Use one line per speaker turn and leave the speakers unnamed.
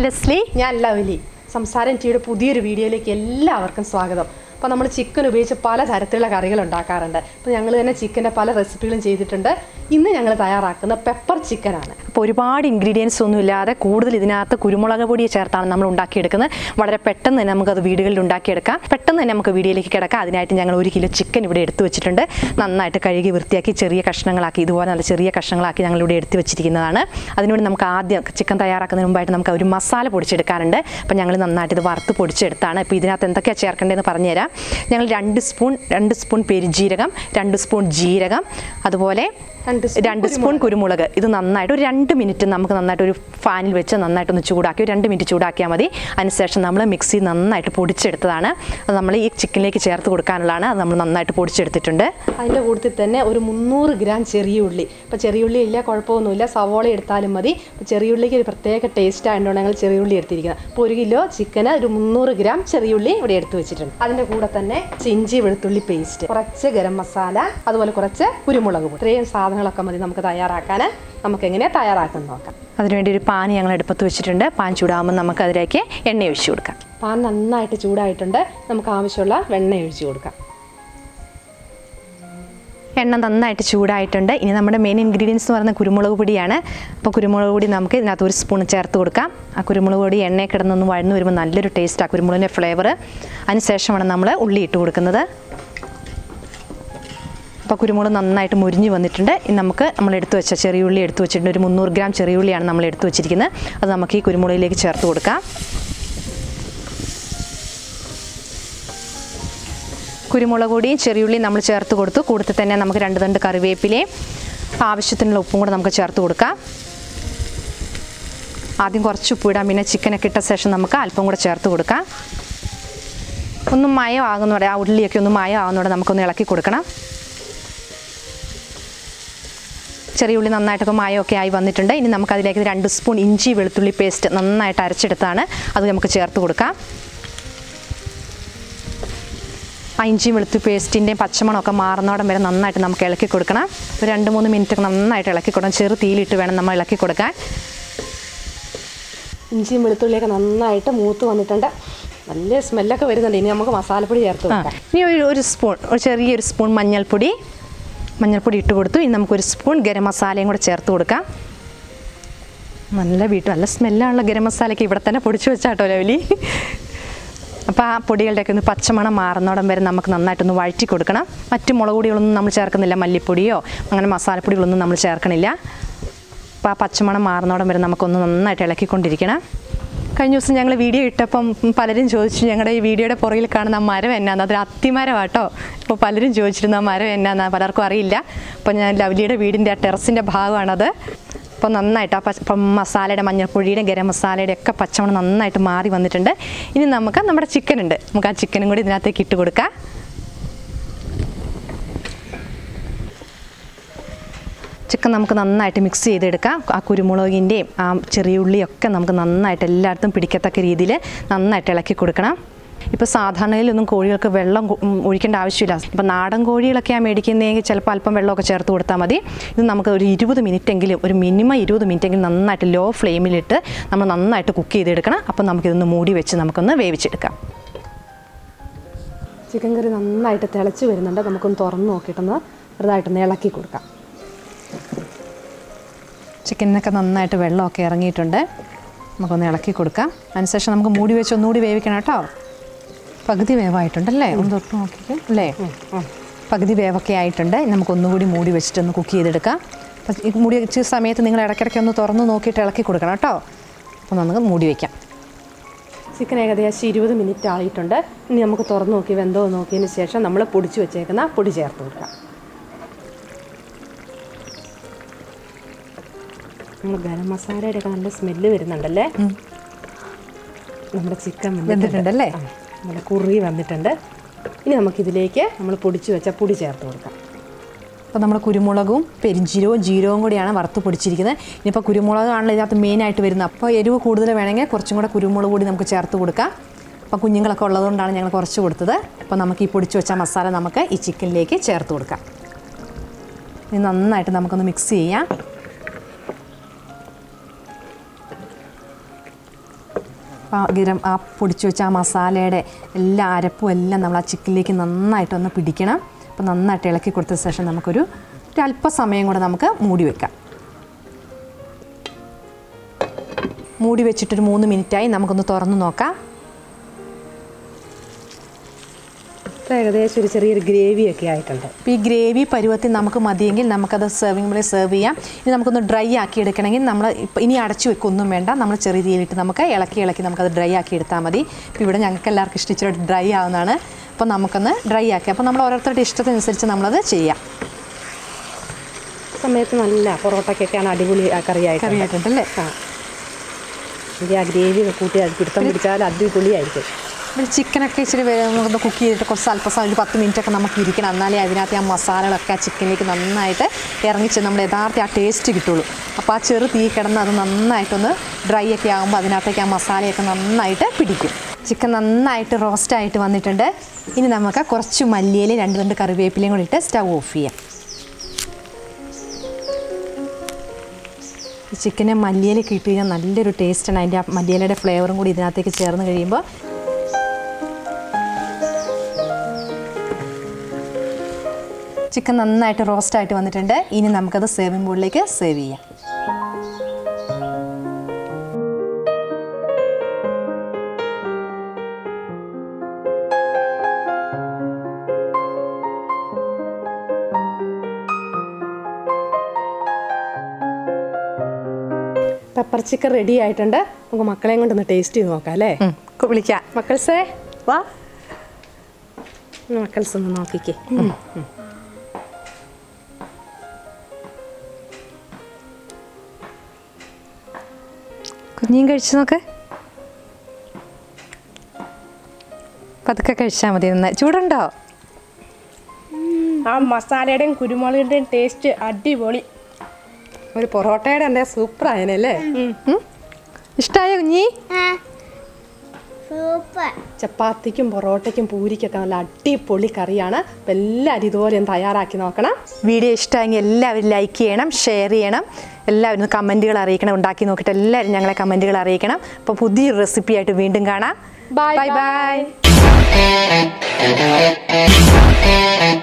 Leslie
ഞാൻ lovely സംസാരം ടീയുടെ പുതിയൊരു വീഡിയോയിലേക്ക് എല്ലാവർക്കും സ്വാഗതം അപ്പോൾ നമ്മൾ ചിക്കൻ ഉപയോഗിച്ച് പല തരത്തിലുള്ള കറികൾ ഉണ്ടാക്കാറുണ്ട് അപ്പോൾ ഞങ്ങൾ തന്നെ ചിക്കൻ്റെ പല റെസിപ്പികളും ചെയ്തിട്ടുണ്ട് ഇന്ന് ഞങ്ങൾ തയ്യാറാക്കുന്ന പെപ്പർ ചിക്കനാണ്
അപ്പോൾ ഒരുപാട് ഇൻഗ്രീഡിയൻസ് ഒന്നും ഇല്ലാതെ കൂടുതൽ ഇതിനകത്ത് കുരുമുളക് പൊടി ചേർത്താണ് നമ്മൾ ഉണ്ടാക്കിയെടുക്കുന്നത് വളരെ പെട്ടെന്ന് തന്നെ നമുക്കത് വീടുകളിൽ ഉണ്ടാക്കിയെടുക്കാം പെട്ടെന്ന് തന്നെ നമുക്ക് വീഡിയോയിലേക്ക് കിടക്കാം അതിനായിട്ട് ഞങ്ങൾ ഒരു കിലോ ചിക്കൻ ഇവിടെ എടുത്തു വെച്ചിട്ടുണ്ട് നന്നായിട്ട് കഴുകി വൃത്തിയാക്കി ചെറിയ കഷ്ണങ്ങളാക്കി ഇതുപോലെ നല്ല ചെറിയ കഷ്ണങ്ങളാക്കി ഞങ്ങൾ ഇവിടെ എടുത്തു വെച്ചിരിക്കുന്നതാണ് അതിനുവേണ്ടി നമുക്ക് ആദ്യം ചിക്കൻ തയ്യാറാക്കുന്നതിന് മുമ്പായിട്ട് നമുക്ക് ഒരു മസാല പൊടിച്ചെടുക്കാനുണ്ട് അപ്പോൾ ഞങ്ങൾ നന്നായിട്ട് ഇത് വറുത്ത് പൊടിച്ചെടുത്താണ് ഇപ്പോൾ ഇതിനകത്ത് എന്തൊക്കെയാണ് ചേർക്കേണ്ടതെന്ന് പറഞ്ഞുതരാം ഞങ്ങൾ രണ്ട് സ്പൂൺ രണ്ട് സ്പൂൺ പെരുജീരകം രണ്ട് സ്പൂൺ ജീരകം അതുപോലെ
രണ്ട് സ്പൂൺ
രണ്ട് സ്പൂൺ കുരുമുളക് ഇത് നന്നായിട്ട് ഒരു രണ്ട് മിനിറ്റ് നമുക്ക് നന്നായിട്ട് ഒരു ഫാനിൽ വെച്ച് നന്നായിട്ടൊന്ന് ചൂടാക്കി ഒരു രണ്ട് മിനിറ്റ് ചൂടാക്കിയാൽ മതി അതിനുശേഷം നമ്മൾ മിക്സി നന്നായിട്ട് പൊടിച്ചെടുത്തതാണ് അത് നമ്മൾ ഈ ചിക്കനിലേക്ക് ചേർത്ത് കൊടുക്കാനുള്ളതാണ് അത് നമ്മൾ നന്നായിട്ട് പൊടിച്ചെടുത്തിട്ടുണ്ട്
അതിൻ്റെ കൂട്ടത്തിൽ തന്നെ ഒരു മുന്നൂറ് ഗ്രാം ചെറിയ ഉള്ളി ഇപ്പോൾ ചെറിയ ഉള്ളി ഇല്ല കുഴപ്പമൊന്നുമില്ല സവോള എടുത്താലും മതി അപ്പോൾ ചെറിയ ഉള്ളിക്ക് ഒരു പ്രത്യേക ടേസ്റ്റ് ആയതുകൊണ്ട് ഞങ്ങൾ ചെറിയ ഉള്ളി എടുത്തിരിക്കുന്നത് അപ്പോൾ ഒരു കിലോ ചിക്കന് ഒരു മുന്നൂറ് ഗ്രാം ചെറിയ ഉള്ളി ഇവിടെ എടുത്ത് വെച്ചിട്ടുണ്ട് അതിൻ്റെ കൂടെ തന്നെ ഇഞ്ചി വെളുത്തുള്ളി പേസ്റ്റ് കുറച്ച് ഗരം മസാല അതുപോലെ കുറച്ച് കുരുമുളക് പൊടി ഇത്രയും സാധനങ്ങളൊക്കെ മതി നമുക്ക് തയ്യാറാക്കാൻ നമുക്ക് എങ്ങനെ തയ്യാറാക്കുന്നത് നോക്കാം
അതിനുവേണ്ടി ഒരു പാൻ ഞങ്ങൾ അടുപ്പത്ത് വെച്ചിട്ടുണ്ട് പാൻ ചൂടാകുമ്പോൾ നമുക്ക് അതിലേക്ക് എണ്ണ ഒഴിച്ചു കൊടുക്കാം
പാൻ നന്നായിട്ട് ചൂടായിട്ടുണ്ട് നമുക്ക് ആവശ്യമുള്ള വെണ്ണ ഒഴിച്ച് കൊടുക്കാം
എണ്ണ നന്നായിട്ട് ചൂടായിട്ടുണ്ട് ഇനി നമ്മുടെ മെയിൻ ഇൻഗ്രീഡിയൻസ് എന്ന് പറയുന്നത് കുരുമുളക് പൊടിയാണ് അപ്പോൾ കുരുമുളക് പൊടി നമുക്ക് ഇതിനകത്ത് ഒരു സ്പൂൺ ചേർത്ത് കൊടുക്കാം ആ കുരുമുളക് പൊടി എണ്ണയിൽ കിടന്നൊന്ന് വഴന്ന് വരുമ്പോൾ നല്ലൊരു ടേസ്റ്റാണ് കുരുമുളകിൻ്റെ ഫ്ലേവർ അതിനുശേഷമാണ് നമ്മൾ ഉള്ളി ഇട്ട് കൊടുക്കുന്നത് അപ്പോൾ കുരുമുളക് നന്നായിട്ട് മുരിഞ്ഞ് വന്നിട്ടുണ്ട് ഇനി നമുക്ക് നമ്മൾ എടുത്തു വെച്ച ചെറിയ ഉള്ളി എടുത്തു വെച്ചിട്ടുണ്ട് ഒരു മുന്നൂറ് ഗ്രാം ചെറിയ ഉള്ളിയാണ് നമ്മൾ എടുത്തു വെച്ചിരിക്കുന്നത് അത് നമുക്ക് ഈ കുരുമുളകിലേക്ക് ചേർത്ത് കൊടുക്കാം കുരുമുളക് പൊടിയും ചെറിയുള്ളിയും നമ്മൾ ചേർത്ത് കൊടുത്തു കൂടത്തിൽ തന്നെ നമുക്ക് രണ്ട് തണ്ട് കറിവേപ്പിലയും ആവശ്യത്തിനുള്ള ഉപ്പും കൂടെ നമുക്ക് ചേർത്ത് കൊടുക്കാം ആദ്യം കുറച്ച് ഉപ്പ് ഇടാം പിന്നെ ചിക്കനൊക്കെ ഇട്ട ശേഷം നമുക്ക് അല്പം കൂടെ ചേർത്ത് കൊടുക്കാം ഒന്ന് മയം ആകുന്നതോടെ ആ ഉള്ളിയൊക്കെ ഒന്ന് മയം ആകുന്നതോടെ നമുക്കൊന്ന് ഇളക്കി കൊടുക്കണം ചെറിയ ഉള്ളി നന്നായിട്ടൊക്കെ മായമൊക്കെ ആയി വന്നിട്ടുണ്ട് ഇനി നമുക്കതിലേക്ക് രണ്ട് സ്പൂൺ ഇഞ്ചി വെളുത്തുള്ളി പേസ്റ്റ് നന്നായിട്ട് അരച്ചെടുത്താണ് അത് നമുക്ക് ചേർത്ത് കൊടുക്കാം ആ ഇഞ്ചി വെളുത്തു പേസ്റ്റിൻ്റെയും പച്ചമണമൊക്കെ മാറുന്നോടം വരെ നന്നായിട്ട് നമുക്ക് ഇളക്കി കൊടുക്കണം ഒരു രണ്ട് മൂന്ന് മിനിറ്റ് നന്നായിട്ട് ഇളക്കി കൊടുക്കണം ചെറു തീയിലിട്ട് വേണം നമ്മൾ ഇളക്കി കൊടുക്കാൻ
ഇഞ്ചിയും വെളുത്തുള്ളിയൊക്കെ നന്നായിട്ട് മൂത്ത് വന്നിട്ടുണ്ട് നല്ല സ്മെല്ലൊക്കെ വരുന്നുണ്ട് ഇനി നമുക്ക് മസാലപ്പൊടി ചേർത്ത്
ആ
കൊടുക്കാം
ഇനി ഒരു ഒരു സ്പൂൺ ഒരു ചെറിയൊരു സ്പൂൺ മഞ്ഞൾപ്പൊടി മഞ്ഞൾപ്പൊടി ഇട്ട് കൊടുത്തു ഇനി നമുക്കൊരു സ്പൂൺ ഗരം മസാലയും കൂടെ ചേർത്ത് കൊടുക്കാം നല്ല വീട്ടിൽ നല്ല സ്മെല്ലാണല്ലോ ഗരം മസാലയ്ക്ക് ഇവിടെ തന്നെ പൊടിച്ചു വെച്ചാട്ടോ ലവലി അപ്പോൾ ആ പൊടികളുടെയൊക്കെ ഒന്ന് പച്ചമണം മാറുന്നോടം വരെ നമുക്ക് നന്നായിട്ടൊന്ന് വഴറ്റി കൊടുക്കണം മറ്റു മുളക് പൊടികളൊന്നും നമ്മൾ ചേർക്കുന്നില്ല മല്ലിപ്പൊടിയോ അങ്ങനെ മസാലപ്പൊടികളൊന്നും നമ്മൾ ചേർക്കണില്ല അപ്പോൾ ആ പച്ചമണം മാറുന്നോടം വരെ നമുക്കൊന്ന് നന്നായിട്ട് ഇളക്കിക്കൊണ്ടിരിക്കണം കഴിഞ്ഞ ദിവസം ഞങ്ങൾ വീഡിയോ ഇട്ടപ്പം പലരും ചോദിച്ചു ഞങ്ങളുടെ ഈ വീഡിയോയുടെ പുറകിൽ കാണുന്ന ആ മരം എന്നാന്ന് അതൊരു അത്തിമരമാട്ടോ ഇപ്പോൾ പലരും ചോദിച്ചിരുന്നു ആ മരം എന്നാന്ന് പലർക്കും അറിയില്ല അപ്പോൾ ഞാൻ ലവ്ലിയുടെ വീടിൻ്റെ ആ ടെറസിൻ്റെ ഭാഗമാണത് അപ്പോൾ നന്നായിട്ട് ആ പച്ച ഇപ്പം മസാലയുടെ മഞ്ഞൾപ്പൊടിയുടെ ഗരം മസാലയുടെ ഒക്കെ പച്ചമണം നന്നായിട്ട് മാറി വന്നിട്ടുണ്ട് ഇനി നമുക്ക് നമ്മുടെ ചിക്കൻ ഉണ്ട് നമുക്ക് ആ ചിക്കനും കൂടി ഇതിനകത്തേക്ക് ഇട്ട് കൊടുക്കാം ചിക്കൻ നമുക്ക് നന്നായിട്ട് മിക്സ് ചെയ്തെടുക്കാം ആ കുരുമുളകിൻ്റെയും ആ ചെറിയ ഉള്ളിയൊക്കെ നമുക്ക് നന്നായിട്ട് എല്ലായിടത്തും പിടിക്കത്തക്ക രീതിയിൽ നന്നായിട്ട് ഇളക്കി കൊടുക്കണം ഇപ്പോൾ സാധാരണയിലൊന്നും കോഴികൾക്ക് വെള്ളം കൊ- ഉം, ഒഴിക്കേണ്ട ആവശ്യമില്ല ഇപ്പോൾ നാടൻ കോഴികളൊക്കെയാണ് മേടിക്കുന്നതെങ്കിൽ ചിലപ്പോൾ അല്പം വെള്ളമൊക്കെ ചേർത്ത് കൊടുത്താൽ മതി ഇത് നമുക്ക് ഒരു ഇരുപത് മിനിറ്റെങ്കിലും ഒരു മിനിമം ഇരുപത് മിനിറ്റെങ്കിലും നന്നായിട്ട് ലോ ഫ്ലെയിമിലിട്ട് നമ്മൾ നന്നായിട്ട് കുക്ക് ചെയ്തെടുക്കണം അപ്പോൾ നമുക്കിതൊന്ന് മൂടി വെച്ച് നമുക്കൊന്ന് വേവിച്ചെടുക്കാം
ചിക്കൻ കറി നന്നായിട്ട് തിളച്ച് വരുന്നുണ്ട് നമുക്കൊന്ന് തുറന്ന് നോക്കിയിട്ടൊന്ന് ചെറുതായിട്ടൊന്ന് ഇളക്കി കൊടുക്കാം
ചിക്കനൊക്കെ നന്നായിട്ട് വെള്ളമൊക്കെ ഇറങ്ങിയിട്ടുണ്ട് നമുക്കൊന്ന് ഇളക്കി കൊടുക്കാം അതിനുശേഷം നമുക്ക് മൂടി വെച്ച് ഒന്നുകൂടി വേവിക്കണം കേട്ടോ പകുതി വേവായിട്ടുണ്ടല്ലേ ഒന്ന് തൊട്ട് നോക്കിയിട്ട് അല്ലേ പകുതി വേവൊക്കെ ആയിട്ടുണ്ട് ഇനി നമുക്ക് ഒന്നുകൂടി മൂടി വെച്ചിട്ടൊന്ന് കുക്ക് ചെയ്തെടുക്കാം അപ്പം ഈ മൂടി വെച്ച സമയത്ത് നിങ്ങൾ ഇടയ്ക്കിടയ്ക്ക് ഒന്ന് തുറന്ന് നോക്കിയിട്ട് ഇളക്കി കൊടുക്കണം കേട്ടോ അപ്പോൾ നമുക്ക് മൂടി വയ്ക്കാം
ചിക്കൻ ഏകദേശം ഇരുപത് മിനിറ്റ് ആയിട്ടുണ്ട് ഇനി നമുക്ക് തുറന്ന് നോക്കി വെന്തോ നോക്കിയതിന് ശേഷം നമ്മൾ പൊടിച്ച് വെച്ചേക്കുന്ന പൊടി ചേർത്ത് കൊടുക്കാം നമ്മൾ ഗരം മസാലയുടെ ഒക്കെ നല്ല സ്മെല്ല് വരുന്നുണ്ടല്ലേ നമ്മുടെ ചിക്കൻ
വെന്തിട്ടുണ്ടല്ലേ
ആ, നമ്മുടെ കുറി വന്നിട്ടുണ്ട് ഇനി നമുക്കിതിലേക്ക് നമ്മൾ പൊടിച്ച് വെച്ച പൊടി ചേർത്ത് കൊടുക്കാം
അപ്പോൾ നമ്മൾ കുരുമുളകും പെരിഞ്ചീരവും ജീരകവും കൂടിയാണ് വറുത്ത് പൊടിച്ചിരിക്കുന്നത് ഇനിയിപ്പോൾ കുരുമുളകാണല്ലോ ഇതിനകത്ത് മെയിനായിട്ട് വരുന്നത് അപ്പോൾ എരിവ് കൂടുതൽ വേണമെങ്കിൽ കുറച്ചും കൂടെ കുരുമുളക് കൂടി നമുക്ക് ചേർത്ത് കൊടുക്കാം അപ്പോൾ കുഞ്ഞുങ്ങളൊക്കെ ഉള്ളതുകൊണ്ടാണ് ഞങ്ങൾ കുറച്ച് കൊടുത്തത് അപ്പോൾ നമുക്ക് ഈ പൊടിച്ച് വെച്ച മസാല നമുക്ക് ഈ ചിക്കനിലേക്ക് ചേർത്ത് കൊടുക്കാം ഇത് നന്നായിട്ട് നമുക്കൊന്ന് മിക്സ് ചെയ്യാം അപ്പോൾ ആ ഗരം ആ പൊടിച്ചു വെച്ച ആ മസാലയുടെ എല്ലാ അരപ്പും എല്ലാം നമ്മൾ ആ ചിക്കനിലേക്ക് നന്നായിട്ടൊന്ന് പിടിക്കണം അപ്പോൾ നന്നായിട്ട് ഇളക്കി കൊടുത്ത ശേഷം നമുക്കൊരു ഒരു അല്പസമയം കൂടെ നമുക്ക് മൂടി വെക്കാം മൂടി വെച്ചിട്ടൊരു മൂന്ന് മിനിറ്റായി നമുക്കൊന്ന് തുറന്ന് നോക്കാം
ഇപ്പം ഏകദേശം ഒരു ചെറിയൊരു ഗ്രേവി ഒക്കെ ആയിട്ടുണ്ട്
അപ്പോൾ ഈ ഗ്രേവി പരുവത്തിൽ നമുക്ക് മതിയെങ്കിൽ നമുക്കത് സെർവിംഗ് പോലെ സെർവ് ചെയ്യാം ഇനി നമുക്കൊന്ന് ഡ്രൈ ആക്കി എടുക്കണമെങ്കിൽ നമ്മൾ ഇപ്പം ഇനി അടച്ചു വെക്കൊന്നും വേണ്ട നമ്മൾ ചെറിയ തീയിലിട്ട് നമുക്ക് ഇളക്കി ഇളക്കി നമുക്കത് ഡ്രൈ ആക്കി എടുത്താൽ മതി ഇപ്പോൾ ഇവിടെ ഞങ്ങൾക്ക് എല്ലാവർക്കും ഇഷ്ടിച്ചിട്ട് ഡ്രൈ ആവുന്നതാണ് അപ്പോൾ നമുക്കൊന്ന് ഡ്രൈ ആക്കി അപ്പോൾ നമ്മൾ ഓരോരുത്തരുടെ ഇഷ്ടത്തിനനുസരിച്ച് നമ്മളത് ചെയ്യാം
സമയത്ത് നല്ല പൊറോട്ടയ്ക്കൊക്കെയാണ് അടിപൊളി ആ കറിയായിട്ട്
കറിയായിട്ടുണ്ടല്ലേ
ആ എനിക്ക് ആ ഗ്രേവി കൂട്ടി അത് പിടുത്തം പിടിച്ചാൽ അടിപൊളിയായിരിക്കും
പിന്നെ ചിക്കനൊക്കെ ഇച്ചിരി വേ- നമുക്കൊന്ന് കുക്ക് ചെയ്തിട്ട് കുറച്ച് അല്പസമയം ഒരു പത്ത് മിനിറ്റ് ഒക്കെ നമുക്ക് ഇരിക്കണം എന്നാലേ അതിനകത്ത് ആ മസാലകളൊക്കെ ആ ചിക്കനിലേക്ക് നന്നായിട്ട് ഇറങ്ങിച്ച് നമ്മുടെ യഥാർത്ഥ ആ ടേസ്റ്റ് കിട്ടുള്ളൂ അപ്പോൾ ആ ചെറു തീ കിടന്ന് അത് നന്നായിട്ടൊന്ന് ഡ്രൈ ഒക്കെ ആകുമ്പോൾ അതിനകത്തേക്ക് ആ മസാലയൊക്കെ നന്നായിട്ട് പിടിക്കും ചിക്കൻ നന്നായിട്ട് റോസ്റ്റായിട്ട് വന്നിട്ടുണ്ട് ഇനി നമുക്ക് കുറച്ച് മല്ലിയിലും രണ്ട് രണ്ട് കറിവേപ്പിലയും കൂടി ഇട്ട് സ്റ്റവ് ഓഫ് ചെയ്യാം ഈ ചിക്കനെ മല്ലിയിലൊക്കെ ഇട്ട് കഴിഞ്ഞാൽ നല്ലൊരു ടേസ്റ്റാണ് അതിൻ്റെ ആ മല്ലിയിലയുടെ ഫ്ലേവറും കൂടി ഇതിനകത്തേക്ക് ചേർന്ന് കഴിയുമ്പോൾ ചിക്കൻ നന്നായിട്ട് റോസ്റ്റ് ആയിട്ട് വന്നിട്ടുണ്ട് ഇനി നമുക്കത് സേവിംഗ് ബോളിലേക്ക് സേവ് ചെയ്യാം
പെപ്പർ ചിക്കൻ റെഡി ആയിട്ടുണ്ട് നമുക്ക് മക്കളെയും കൊണ്ടൊന്ന് ടേസ്റ്റ് ചെയ്ത് നോക്കാം അല്ലേ
ഉം, കു- വിളിക്കാം
മക്കൾസേ
വാ
മക്കൾസ് ഒന്ന് നോക്കിക്കേ
കുഞ്ഞിയും കഴിച്ചു നോക്ക് പതുക്കെ കഴിച്ചാൽ മതി നന്നായി ചൂടുണ്ടോ
ആ മസാലയുടെയും കുരുമുളകിൻ്റെയും ടേസ്റ്റ് അടിപൊളി ഒരു പൊറോട്ടയുടെ എൻ്റെ സൂപ്പർ ആയനല്ലേ
ഇഷ്ടമായോ കുഞ്ഞി
സൂപ്പർ
ചപ്പാത്തിക്കും പൊറോട്ടയ്ക്കും പൂരിക്കൊക്കെ നല്ല അടിപൊളി കറിയാണ് അപ്പം എല്ലാവരും ഇതുപോലെ ഒന്ന് തയ്യാറാക്കി നോക്കണം
വീഡിയോ ഇഷ്ടമായെങ്കിൽ എല്ലാവരും ലൈക്ക് ചെയ്യണം ഷെയർ ചെയ്യണം എല്ലാവരും കമൻറ്റുകൾ അറിയിക്കണം ഉണ്ടാക്കി നോക്കിയിട്ട് എല്ലാവരും ഞങ്ങളെ കമൻറ്റുകൾ അറിയിക്കണം അപ്പോൾ പുതിയൊരു റെസിപ്പി ആയിട്ട് വീണ്ടും കാണാം
Bye
ബൈ
bye.
ബൈ